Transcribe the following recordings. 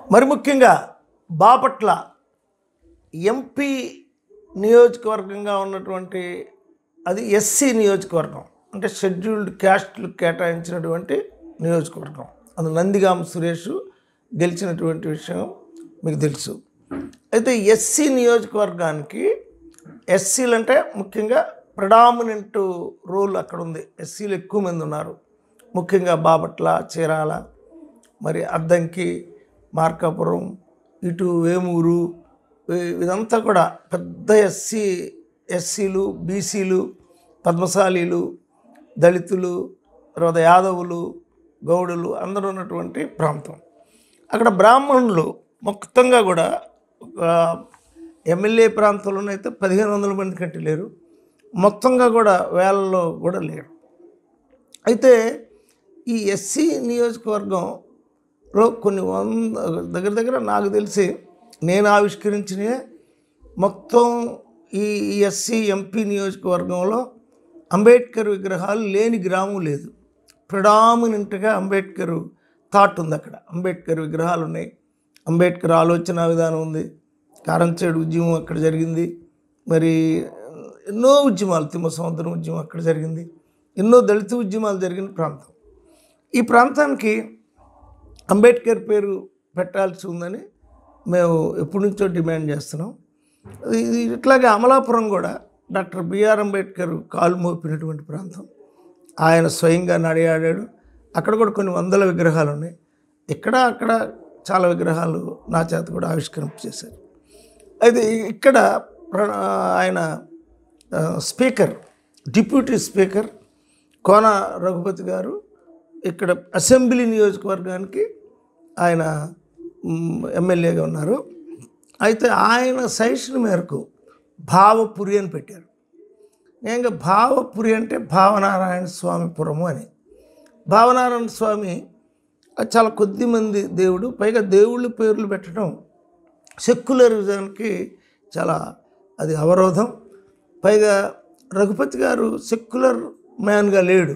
మరి ముఖ్యంగా బాపట్ల ఎంపీ నియోజకవర్గంగా ఉన్నటువంటి అది ఎస్సీ నియోజకవర్గం అంటే షెడ్యూల్డ్ క్యాస్ట్లు కేటాయించినటువంటి నియోజకవర్గం అది నందిగామ సురేష్ గెలిచినటువంటి విషయం మీకు తెలుసు అయితే ఎస్సీ నియోజకవర్గానికి ఎస్సీలు అంటే ముఖ్యంగా ప్రడామినెంట్ రోల్ అక్కడ ఉంది ఎస్సీలు ఎక్కువ మంది ఉన్నారు ముఖ్యంగా బాపట్ల చీరాల మరి అద్దంకి మార్కాపురం ఇటు వేమూరు ఇ- ఇదంతా కూడా పెద్ద ఎస్సీ ఎస్సీలు బీసీలు పద్మశాలీలు దళితులు తర్వాత యాదవులు గౌడులు అందరూ ఉన్నటువంటి ప్రాంతం అక్కడ బ్రాహ్మణులు మొత్తంగా కూడా ఒక ఎమ్మెల్యే ప్రాంతంలోనైతే పదిహేను వందల మంది కంటే లేరు మొత్తంగా కూడా వేలలో కూడా లేరు అయితే ఈ ఎస్సీ నియోజకవర్గంలో కొన్ని వంద దగ్గర దగ్గర నాకు తెలిసి నేను ఆవిష్కరించిన మొత్తం ఈ ఎస్సీ ఎంపీ నియోజకవర్గంలో అంబేద్కర్ విగ్రహాలు లేని గ్రామం లేదు ప్రడామినెంట్గా అంబేద్కర్ థాట్ ఉంది అక్కడ అంబేద్కర్ విగ్రహాలు ఉన్నాయి అంబేద్కర్ ఆలోచన విధానం ఉంది కారంచేడు ఉద్యమం అక్కడ జరిగింది మరి ఎన్నో ఉద్యమాలు తిమ్మ సముద్రం ఉద్యమం అక్కడ జరిగింది ఎన్నో దళిత ఉద్యమాలు జరిగిన ప్రాంతం ఈ ప్రాంతానికి అంబేద్కర్ పేరు పెట్టాల్సి ఉందని మేము ఎప్పటి నుంచో డిమాండ్ చేస్తున్నాం ఇది ఇట్లాగే అమలాపురం కూడా డాక్టర్ బిఆర్ అంబేద్కర్ కాలు మోపినటువంటి ప్రాంతం ఆయన స్వయంగా నడియాడాడు అక్కడ కూడా కొన్ని వందల విగ్రహాలు ఉన్నాయి ఇక్కడ అక్కడ చాలా విగ్రహాలు నా చేత కూడా ఆవిష్కరింప చేశారు అయితే ఇక్కడ ప్ర- ఆయన ఆ, speaker deputy speaker Kona Raghupati గారు ఇక్కడ అసెంబ్లీ నియోజకవర్గానికి ఆయన మ్, ఎమ్మెల్యేగా ఉన్నారు అయితే ఆయన సజెషన్ మేరకు భావపురి అని పెట్టారు నేను భావపురి అంటే భావనారాయణ స్వామిపురము అని భావనారాయణ స్వామి అది చాలా కొద్ది మంది దేవుడు పైగా దేవుళ్ళ పేర్లు పెట్టడం సెక్యులరిజానికి చాలా అది అవరోధం పైగా రఘుపతి గారు సెక్యులర్ మ్యాన్గా లేడు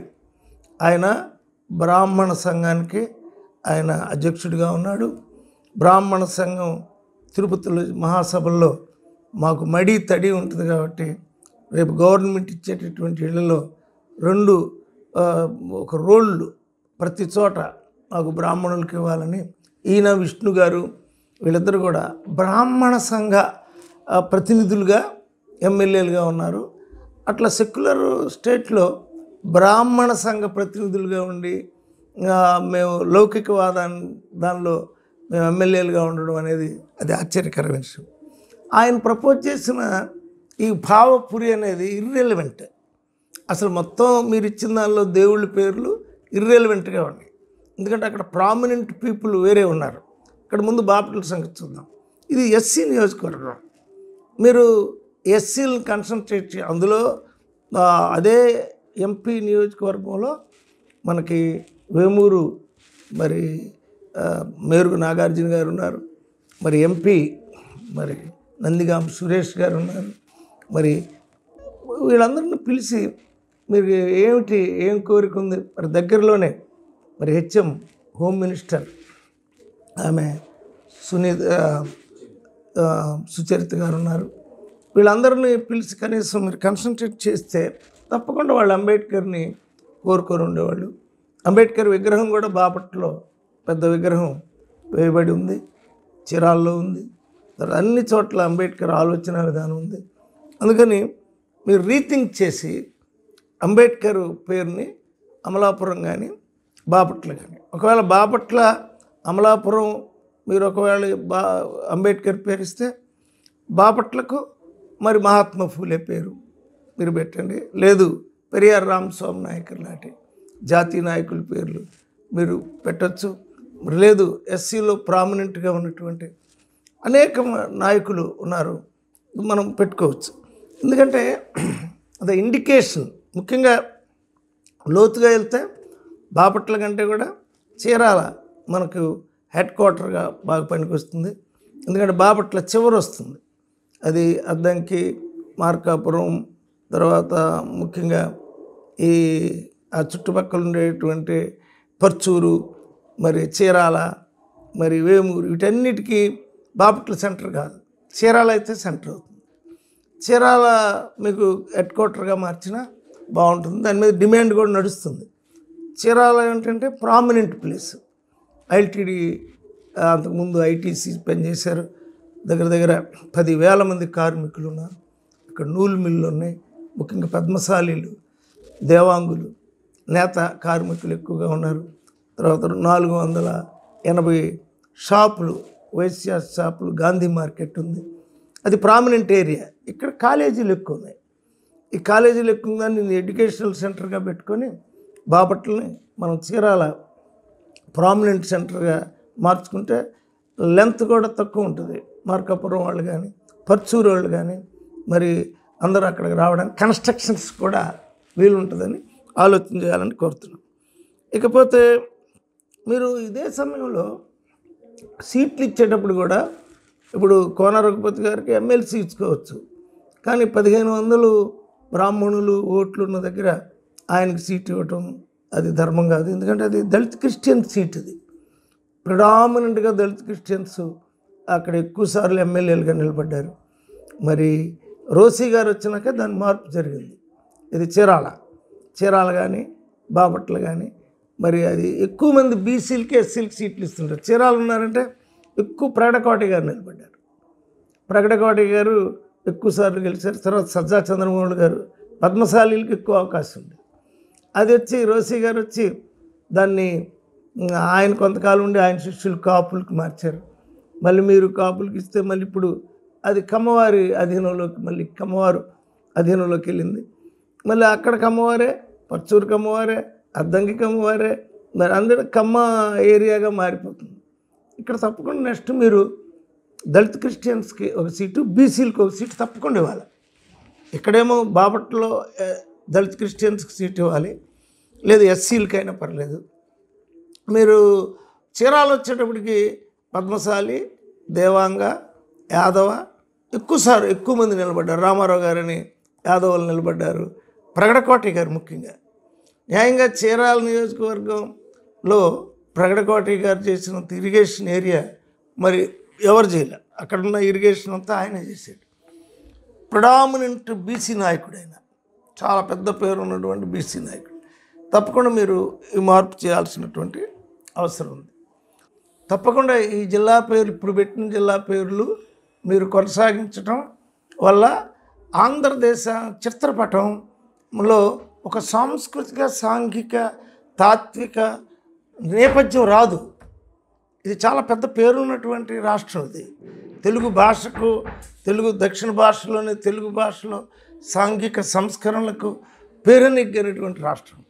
ఆయన బ్రాహ్మణ సంఘానికి ఆయన అధ్యక్షుడిగా ఉన్నాడు బ్రాహ్మణ సంఘం తిరుపతిలో మహాసభల్లో మాకు మడి తడి ఉంటుంది కాబట్టి రేపు గవర్నమెంట్ ఇచ్చేటటువంటి ఇళ్లలో రెండు ఆ, ఒక రోళ్ళు ప్రతి చోట మాకు బ్రాహ్మణులకి ఇవ్వాలని ఈయన విష్ణు గారు వీళ్ళిద్దరు కూడా బ్రాహ్మణ సంఘ ఆ, ప్రతినిధులుగా ఎమ్మెల్యేలుగా ఉన్నారు అట్లా సెక్యులర్ స్టేట్లో బ్రాహ్మణ సంఘ ప్రతినిధులుగా ఉండి ఆ, మేము లౌకికవాదాన్ని దానిలో మేము ఎమ్మెల్యేలుగా ఉండడం అనేది అది ఆశ్చర్యకరమైన విషయం ఆయన ప్రపోజ్ చేసిన ఈ భావపురి అనేది ఇర్రెలవెంట్ అసలు మొత్తం మీరు ఇచ్చిన దానిలో దేవుళ్ళ పేర్లు ఇర్రెలవెంట్గా ఉన్నాయి ఎందుకంటే అక్కడ ప్రామినెంట్ పీపుల్ వేరే ఉన్నారు ఇక్కడ ముందు బాపట్ల సంగతి చూద్దాం ఇది ఎస్సీ నియోజకవర్గం మీరు ఎస్సీలను కన్సన్ట్రేట్ చే అందులో ఆ, అదే ఎంపీ నియోజకవర్గంలో మనకి వేమూరు మరి ఆ, మేరుగు నాగార్జున గారు ఉన్నారు మరి ఎంపీ మరి నందిగాం సురేష్ గారు ఉన్నారు మరి వీళ్ళందరిని పిలిచి మీరు ఏమిటి ఏం కోరిక ఉంది మరి దగ్గరలోనే మరి హెచ్ఎం హోమ్ మినిస్టర్ ఆమె సునీత ఆ, సుచరిత గారు ఉన్నారు వీళ్ళందరినీ పిలిచి కనీసం మీరు కన్సన్ట్రేట్ చేస్తే తప్పకుండా వాళ్ళు అంబేద్కర్ని కోరుకొని ఉండేవాళ్ళు అంబేద్కర్ విగ్రహం కూడా బాపట్లో పెద్ద విగ్రహం వేయబడి ఉంది చిరాల్లో ఉంది తర్వాత అన్ని చోట్ల అంబేద్కర్ ఆలోచన విధానం ఉంది అందుకని మీరు రీథింక్ చేసి అంబేద్కర్ పేరుని అమలాపురం కానీ బాపట్ల కానీ ఒకవేళ బాపట్ల అమలాపురం మీరు ఒకవేళ బా అంబేద్కర్ పేరు ఇస్తే బాపట్లకు మరి మహాత్మా ఫూలే పేరు మీరు పెట్టండి లేదు పెరియార్ రామస్వామి నాయకులు లాంటి జాతీయ నాయకుల పేర్లు మీరు పెట్టచ్చు మరి లేదు ఎస్సీలో ప్రామినెంట్గా ఉన్నటువంటి అనేక మ- నాయకులు ఉన్నారు మనం పెట్టుకోవచ్చు ఎందుకంటే అది ఇండికేషన్ ముఖ్యంగా లోతుగా వెళ్తే బాపట్ల కంటే కూడా చీరాల మనకు హెడ్ క్వార్టర్గా బాగా పనికొస్తుంది ఎందుకంటే బాపట్ల చివరి వస్తుంది అది అద్దంకి మార్కాపురం తర్వాత ముఖ్యంగా ఈ ఆ చుట్టుపక్కల ఉండేటువంటి పర్చూరు మరి చీరాల మరి వేమూరు వీటన్నిటికీ బాపట్ల సెంటర్ కాదు చీరాల అయితే సెంటర్ అవుతుంది చీరాల మీకు హెడ్ క్వార్టర్గా మార్చినా బాగుంటుంది దాని మీద డిమాండ్ కూడా నడుస్తుంది చీరాల ఏంటంటే ప్రామినెంట్ ప్లేస్ ఐటీడీ అంతకుముందు ఐటీసీ పనిచేశారు దగ్గర దగ్గర పదివేల మంది కార్మికులు ఉన్నారు ఇక్కడ నూలు మిల్లు ఉన్నాయి ముఖ్యంగా పద్మశాలీలు దేవాంగులు నేత కార్మికులు ఎక్కువగా ఉన్నారు తర్వాత నాలుగు వందల ఎనభై షాపులు వైశ్య షాపులు గాంధీ మార్కెట్ ఉంది అది ప్రామినెంట్ ఏరియా ఇక్కడ కాలేజీలు ఎక్కువ ఉన్నాయి ఈ కాలేజీలు ఎక్కువ ఉందని నేను ఎడ్యుకేషనల్ సెంటర్గా పెట్టుకొని బాపట్లని మనం చీరాల ప్రామినెంట్ సెంటర్గా మార్చుకుంటే లెంత్ కూడా తక్కువ ఉంటుంది మార్కాపురం వాళ్ళు కానీ పర్చూరు వాళ్ళు కానీ మరి అందరూ అక్కడికి రావడానికి కన్స్ట్రక్షన్స్ కూడా వీలుంటుందని ఆలోచన చేయాలని కోరుతున్నాం ఇకపోతే మీరు ఇదే సమయంలో సీట్లు ఇచ్చేటప్పుడు కూడా ఇప్పుడు కోన రఘుపతి గారికి ఎమ్మెల్సీ ఇచ్చుకోవచ్చు కానీ పదిహేను వందలు బ్రాహ్మణులు ఓట్లు ఉన్న దగ్గర ఆయనకి సీట్ ఇవ్వటం అది ధర్మం కాదు ఎందుకంటే అది దళిత్ క్రిస్టియన్ సీట్ ఇది ప్రిడామినెంట్గా దళిత్ క్రిస్టియన్స్ అక్కడ ఎక్కువ సార్లు ఎమ్మెల్యేలుగా నిలబడ్డారు మరి రోసీ గారు వచ్చినాక దాని మార్పు జరిగింది ఇది చీరాల చీరాల కానీ బాపట్ల కానీ మరి అది ఎక్కువ మంది బీసీలకి ఎస్సీలకి సీట్లు ఇస్తుంటారు చీరాలు ఉన్నారంటే ఎక్కువ ప్రగడకోటి గారు నిలబడ్డారు ప్రగడకోటి గారు ఎక్కువ సార్లు గెలిచారు తర్వాత సజ్జా చంద్రమోహన్ గారు పద్మశాలీలకు ఎక్కువ అవకాశం ఉంది అది వచ్చి రోసీ గారు వచ్చి దాన్ని ఉమ్, ఆయన కొంతకాలం ఉండి ఆయన శిష్యులు కాపులకు మార్చారు మళ్ళీ మీరు కాపులకు ఇస్తే మళ్ళీ ఇప్పుడు అది కమ్మవారి అధీనంలోకి మళ్ళీ కమ్మవారు అధీనంలోకి వెళ్ళింది మళ్ళీ అక్కడ కమ్మవారే పచ్చూరు కమ్మవారే అద్దంకి కమ్మవారే మరి అందరూ కమ్మ ఏరియాగా మారిపోతుంది ఇక్కడ తప్పకుండా నెక్స్ట్ మీరు దళిత్ క్రిస్టియన్స్కి ఒక సీటు బీసీలకు ఒక సీటు తప్పకుండా ఇవ్వాలి ఇక్కడేమో బాపట్లో ఏ, దళిత్ క్రిస్టియన్స్కి సీట్ ఇవ్వాలి లేదు ఎస్సీలకైనా పర్లేదు మీరు చీరాలు వచ్చేటప్పటికి పద్మశాలి దేవాంగ యాదవ ఎక్కువసార్లు ఎక్కువ మంది నిలబడ్డారు రామారావు గారని యాదవులు నిలబడ్డారు ప్రగడకోటి గారు ముఖ్యంగా న్యాయంగా చీరాల నియోజకవర్గంలో ప్రగడకోటి గారు చేసిన ఇరిగేషన్ ఏరియా మరి ఎవరు చేయలే అక్కడున్న ఇరిగేషన్ అంతా ఆయనే చేశాడు ప్రొడామినెంట్ బీసీ నాయకుడు ఆయన చాలా పెద్ద పేరు ఉన్నటువంటి బీసీ నాయకుడు తప్పకుండా మీరు ఈ మార్పు చేయాల్సినటువంటి అవసరం ఉంది తప్పకుండా ఈ జిల్లా పేర్లు ఇప్పుడు పెట్టిన జిల్లా పేర్లు మీరు కొనసాగించడం వల్ల ఆంధ్రదేశ చిత్రపటంలో ఒక సాంస్కృతిక సాంఘిక తాత్విక నేపథ్యం రాదు ఇది చాలా పెద్ద పేరున్నటువంటి రాష్ట్రం ఇది తెలుగు భాషకు తెలుగు దక్షిణ భాషలోని తెలుగు భాషలో సాంఘిక సంస్కరణలకు పేరెనిగ్గనటువంటి రాష్ట్రం